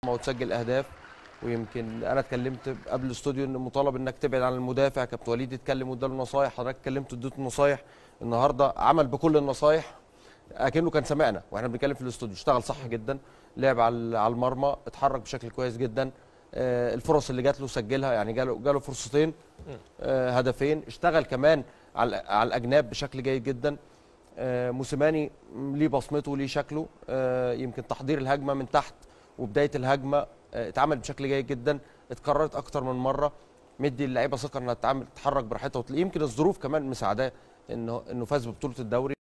وتسجل اهداف ويمكن انا اتكلمت قبل الاستوديو ان مطالب انك تبعد عن المدافع كابتن وليد اتكلم واداله نصايح حضرتك اتكلمت واديته نصايح النهارده عمل بكل النصايح اكنه كان سمعنا واحنا بنتكلم في الاستوديو اشتغل صح جدا لعب على على المرمى اتحرك بشكل كويس جدا آه، الفرص اللي جات له سجلها يعني جاله جاله فرصتين آه، هدفين اشتغل كمان على على الاجناب بشكل جيد جدا آه، موسيماني ليه بصمته ليه شكله آه، يمكن تحضير الهجمه من تحت وبدايه الهجمه آه، اتعمل بشكل جيد جدا اتكررت اكتر من مره مدي اللعيبه ثقه انها تتعامل تتحرك براحتها وتلاقي يمكن الظروف كمان مساعداه انه انه فاز ببطوله الدوري